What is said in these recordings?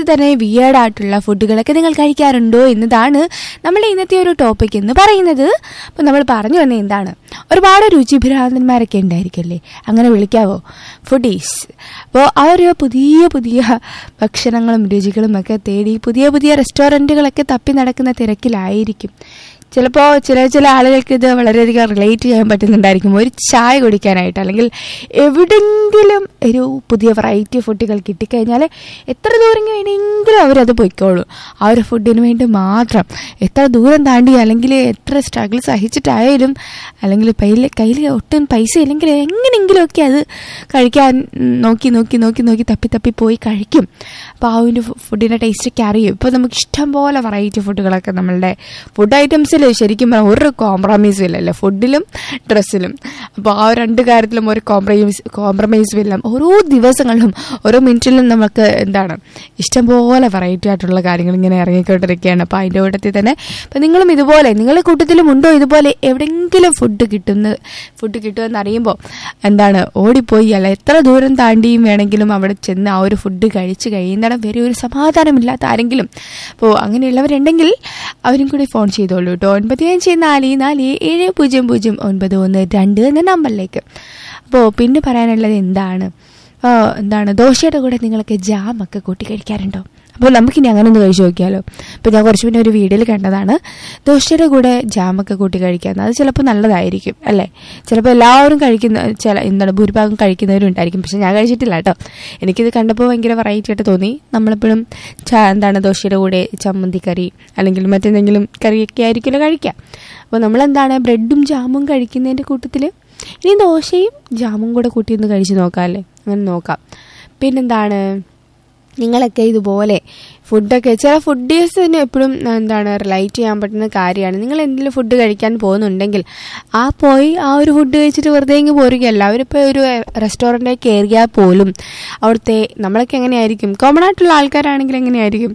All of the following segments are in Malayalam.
തന്നെ വിയേഡായിട്ടുള്ള ഫുഡുകളൊക്കെ നിങ്ങൾ കഴിക്കാറുണ്ടോ എന്നതാണ് നമ്മുടെ ഇന്നത്തെ ഒരു ടോപ്പിക് എന്ന് പറയുന്നത് അപ്പം നമ്മൾ പറഞ്ഞു വന്നത് എന്താണ് ഒരുപാട് രുചിഭ്രാന്തന്മാരൊക്കെ ഉണ്ടായിരിക്കുമല്ലേ അങ്ങനെ വിളിക്കാവോ ഫുഡീസ് അപ്പോൾ ആ ഒരു പുതിയ പുതിയ ഭക്ഷണങ്ങളും രുചികളും ഒക്കെ തേടി പുതിയ പുതിയ റെസ്റ്റോറൻറ്റുകളൊക്കെ തപ്പി നടക്കുന്ന തിരക്കിലായിരിക്കും ചിലപ്പോൾ ചില ചില ആളുകൾക്ക് ഇത് വളരെയധികം റിലേറ്റ് ചെയ്യാൻ പറ്റുന്നുണ്ടായിരിക്കും ഒരു ചായ കുടിക്കാനായിട്ട് അല്ലെങ്കിൽ എവിടെങ്കിലും ഒരു പുതിയ വെറൈറ്റി ഫുഡുകൾ കിട്ടിക്കഴിഞ്ഞാൽ എത്ര ദൂരം വേണമെങ്കിലും അവരത് പൊയ്ക്കോളൂ ആ ഒരു ഫുഡിന് വേണ്ടി മാത്രം എത്ര ദൂരം താണ്ടി അല്ലെങ്കിൽ എത്ര സ്ട്രഗിൾ സഹിച്ചിട്ടായാലും അല്ലെങ്കിൽ കയ്യിൽ കയ്യിൽ ഒട്ടും പൈസ ഇല്ലെങ്കിൽ എങ്ങനെയെങ്കിലുമൊക്കെ അത് കഴിക്കാൻ നോക്കി നോക്കി നോക്കി നോക്കി തപ്പി തപ്പി പോയി കഴിക്കും അപ്പോൾ ആ ഒരു ഫുഡിൻ്റെ ടേസ്റ്റൊക്കെ അറിയും ഇപ്പോൾ നമുക്ക് ഇഷ്ടം പോലെ വെറൈറ്റി ഫുഡുകളൊക്കെ നമ്മളുടെ ഫുഡ് ഐറ്റംസിൽ ശരിക്കും പറഞ്ഞാൽ ഒരു കോംപ്രമൈസും ഇല്ലല്ലോ ഫുഡിലും ഡ്രസ്സിലും അപ്പോൾ ആ രണ്ട് കാര്യത്തിലും ഒരു കോംപ്രമൈസ് കോംപ്രമൈസും ഇല്ല ഓരോ ദിവസങ്ങളിലും ഓരോ മിനിറ്റിലും നമുക്ക് എന്താണ് ഇഷ്ടംപോലെ വെറൈറ്റി ആയിട്ടുള്ള കാര്യങ്ങൾ ഇങ്ങനെ ഇറങ്ങിക്കൊണ്ടിരിക്കുകയാണ് അപ്പോൾ അതിൻ്റെ കൂട്ടത്തിൽ തന്നെ അപ്പോൾ നിങ്ങളും ഇതുപോലെ നിങ്ങളുടെ കൂട്ടത്തിലും ഉണ്ടോ ഇതുപോലെ എവിടെയെങ്കിലും ഫുഡ് കിട്ടുന്ന ഫുഡ് കിട്ടുമെന്ന് അറിയുമ്പോൾ എന്താണ് ഓടിപ്പോയി അല്ല എത്ര ദൂരം താണ്ടിയും വേണമെങ്കിലും അവിടെ ചെന്ന് ആ ഒരു ഫുഡ് കഴിച്ച് കഴിയുന്നിടം വരെ ഒരു സമാധാനമില്ലാത്ത ആരെങ്കിലും അപ്പോൾ അങ്ങനെയുള്ളവരുണ്ടെങ്കിൽ അവരും കൂടി ഫോൺ ചെയ്തോളൂ കേട്ടോ ഒൻപത് അഞ്ച് നാല് നാല് ഏഴ് പൂജ്യം പൂജ്യം ഒൻപത് ഒന്ന് രണ്ട് എന്ന നമ്പറിലേക്ക് അപ്പോൾ പിന്നെ പറയാനുള്ളത് എന്താണ് ആ, എന്താണ് ദോശയുടെ കൂടെ നിങ്ങളൊക്കെ ജാമൊക്കെ കൂട്ടി കഴിക്കാറുണ്ടോ അപ്പോൾ നമുക്കിനി അങ്ങനെ ഒന്ന് കഴിച്ചു നോക്കിയാലോ ഇപ്പോൾ ഞാൻ കുറച്ച് മുന്നേ ഒരു വീഡിയോയിൽ കണ്ടതാണ് ദോശയുടെ കൂടെ ജാമൊക്കെ കൂട്ടി കഴിക്കാമെന്ന് അത് ചിലപ്പോൾ നല്ലതായിരിക്കും അല്ലേ ചിലപ്പോൾ എല്ലാവരും കഴിക്കുന്ന ചില എന്താണ് ഭൂരിഭാഗം കഴിക്കുന്നവരും ഉണ്ടായിരിക്കും പക്ഷെ ഞാൻ കഴിച്ചിട്ടില്ല കേട്ടോ എനിക്കിത് കണ്ടപ്പോൾ ഭയങ്കര വെറൈറ്റി ആയിട്ട് തോന്നി നമ്മളെപ്പോഴും ച എന്താണ് ദോശയുടെ കൂടെ ചമ്മന്തി കറി അല്ലെങ്കിൽ മറ്റെന്തെങ്കിലും കറിയൊക്കെ ആയിരിക്കുമല്ലോ കഴിക്കുക അപ്പോൾ നമ്മളെന്താണ് ബ്രെഡും ജാമും കഴിക്കുന്നതിൻ്റെ കൂട്ടത്തിൽ ഇനി ദോശയും ജാമും കൂടെ കൂട്ടി ഒന്ന് കഴിച്ച് നോക്കാം അല്ലേ അങ്ങനെ നോക്കാം പിന്നെന്താണ് നിങ്ങളൊക്കെ ഇതുപോലെ ഫുഡൊക്കെ ചില ഫുഡീസിന് എപ്പോഴും എന്താണ് റിലേറ്റ് ചെയ്യാൻ പറ്റുന്ന കാര്യമാണ് നിങ്ങൾ എന്തെങ്കിലും ഫുഡ് കഴിക്കാൻ പോകുന്നുണ്ടെങ്കിൽ ആ പോയി ആ ഒരു ഫുഡ് കഴിച്ചിട്ട് വെറുതെ ഇങ്ങ് പോരുകയല്ല അവരിപ്പോൾ ഒരു റെസ്റ്റോറൻറ്റിൽ കയറിയാൽ പോലും അവിടുത്തെ നമ്മളൊക്കെ എങ്ങനെയായിരിക്കും കോമൺ ആയിട്ടുള്ള ആൾക്കാരാണെങ്കിൽ എങ്ങനെയായിരിക്കും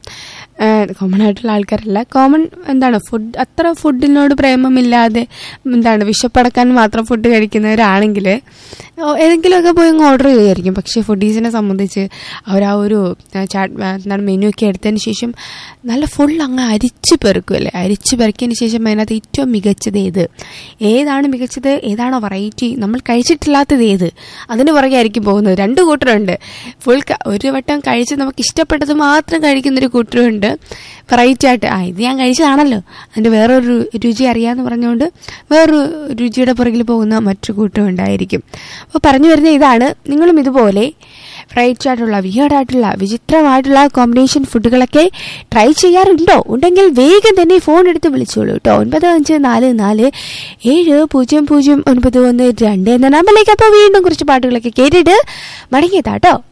കോമൺ ആയിട്ടുള്ള ആൾക്കാരല്ല കോമൺ എന്താണ് ഫുഡ് അത്ര ഫുഡിനോട് പ്രേമമില്ലാതെ എന്താണ് വിശപ്പടക്കാൻ മാത്രം ഫുഡ് കഴിക്കുന്നവരാണെങ്കിൽ ഏതെങ്കിലുമൊക്കെ പോയി അങ്ങ് ഓർഡർ ചെയ്യുമായിരിക്കും പക്ഷേ ഫുഡീസിനെ സംബന്ധിച്ച് അവർ ആ ഒരു ചാറ്റ് എന്താണ് മെനു ഒക്കെ എടുത്തതിന് ശേഷം നല്ല ഫുൾ അങ്ങ് അരിച്ച് പെറുക്കുമല്ലേ അരിച്ച് പെറുക്കിയതിന് ശേഷം അതിനകത്ത് ഏറ്റവും മികച്ചത് ഏത് ഏതാണ് മികച്ചത് ഏതാണോ വെറൈറ്റി നമ്മൾ കഴിച്ചിട്ടില്ലാത്തത് ഏത് അതിന് പുറകെ ആയിരിക്കും പോകുന്നത് രണ്ട് കൂട്ടരുണ്ട് ഫുൾ ഒരു വട്ടം കഴിച്ച് നമുക്ക് ഇഷ്ടപ്പെട്ടത് മാത്രം കഴിക്കുന്നൊരു കൂട്ടരുണ്ട് വെറൈറ്റി ആയിട്ട് ആ ഇത് ഞാൻ കഴിച്ചതാണല്ലോ അതിൻ്റെ വേറൊരു രുചി അറിയാമെന്ന് പറഞ്ഞുകൊണ്ട് വേറൊരു രുചിയുടെ പുറകിൽ പോകുന്ന മറ്റു കൂട്ടം ഉണ്ടായിരിക്കും അപ്പോൾ പറഞ്ഞു വരുന്ന ഇതാണ് നിങ്ങളും ഇതുപോലെ ഫ്രൈറ്റ് ആയിട്ടുള്ള വിയേർഡായിട്ടുള്ള വിചിത്രമായിട്ടുള്ള കോമ്പിനേഷൻ ഫുഡുകളൊക്കെ ട്രൈ ചെയ്യാറുണ്ടോ ഉണ്ടെങ്കിൽ വേഗം തന്നെ ഫോൺ എടുത്ത് വിളിച്ചോളൂ കേട്ടോ ഒൻപത് അഞ്ച് നാല് നാല് ഏഴ് പൂജ്യം പൂജ്യം ഒൻപത് ഒന്ന് രണ്ട് എന്ന നമ്പറിലേക്ക് അപ്പോൾ വീണ്ടും കുറച്ച് പാട്ടുകളൊക്കെ കേട്ടിട്ട് മടങ്ങിയതാട്ടോ